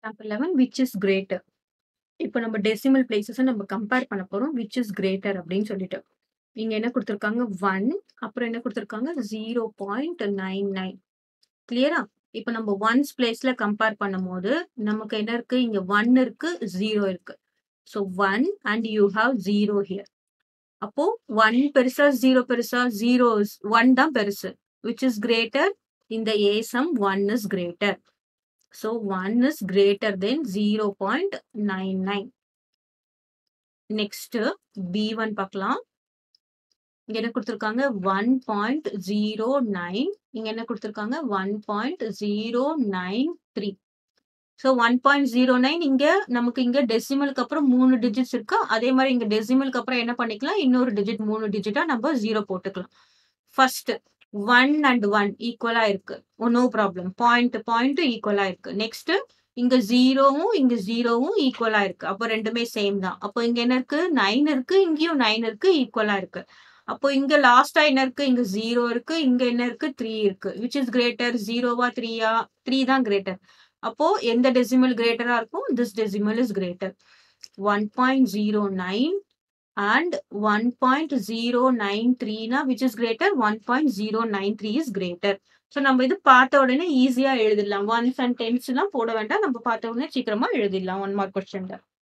Example 11 which is greater. இப்ப நம்ம decimal பிளேஸஸ நம்ம கம்பேர் பண்ண போறோம். விச் இஸ் கிரேட்டர் அப்படின்னு சொல்லிட்டு. இங்க என்ன குடுத்திருக்காங்க 1 அப்புறம் என்ன குடுத்திருக்காங்க 0.99 கிளியரா? இப்ப நம்ம ஒன்ஸ் பிளேஸ்ல கம்பேர் பண்ணும்போது, நமக்கு என்ன இருக்கு? இங்க 1 இருக்கு, 0 இருக்கு. So 1 and you have 0 here. அப்போ 1 பெருசா, 0 பெருசா? 0 இஸ் 1 தான் பெருசு. Which is greater? இந்த ஏ சம் 1 is greater. So 1 is greater then 0.99. Next B1 பார்க்கலாம். இங்க என்ன குடுத்திருக்காங்க 1.09 இங்க என்ன குடுத்திருக்காங்க 1.093. ஸோ 1.09 இங்க நமக்கு இங்க டெசிமலுக்கு அப்புறம் 3 டிஜிட்ஸ் இருக்கு. அதே மாரி இங்க டெசிமலுக்கு அப்புறம் என்ன பண்ணிக்கலாம்? இன்னொரு டிஜிட் 3 டிஜிட்டா நம்ம 0 போட்டுக்கலாம். ஃபர்ஸ்ட் 1 அண்ட் 1 ஈக்குவலா இருக்கு. Oh no problem. Point point ஈக்குவலா இருக்கு. நெக்ஸ்ட் இங்க 0வும் இங்க 0வும் ஈக்குவலா இருக்கு. அப்போ 2மே சேம் தான். அப்போ இங்க என்ன இருக்கு? 9 இருக்கு. இங்கேயும் 9 இருக்கு. ஈக்குவலா இருக்கு. அப்போ இங்க லாஸ்ட்டா என்ன இருக்கு? இங்க 0 இருக்கு. இங்க என்ன இருக்கு? 3 இருக்கு. விச் இஸ் கிரேட்டர் 0வா 3யா? 3 தான் கிரேட்டர். அப்போ எந்த டெசிமல் கிரேட்டரா இருக்கும்? This decimal is greater. 1.09 and 1.093 னா which is greater? 1.093 is greater. So நம்ம இது பார்த்த உடனே ஈஸியா எழுதிடலாம். ஒன்ஸ் அண்ட் டென்ஸ்லாம் போட வேண்டாம். நம்ம பார்த்த உடனே சீக்கிரமா எழுதிடலாம். 1 மார்க் கொஸ்டின்ல.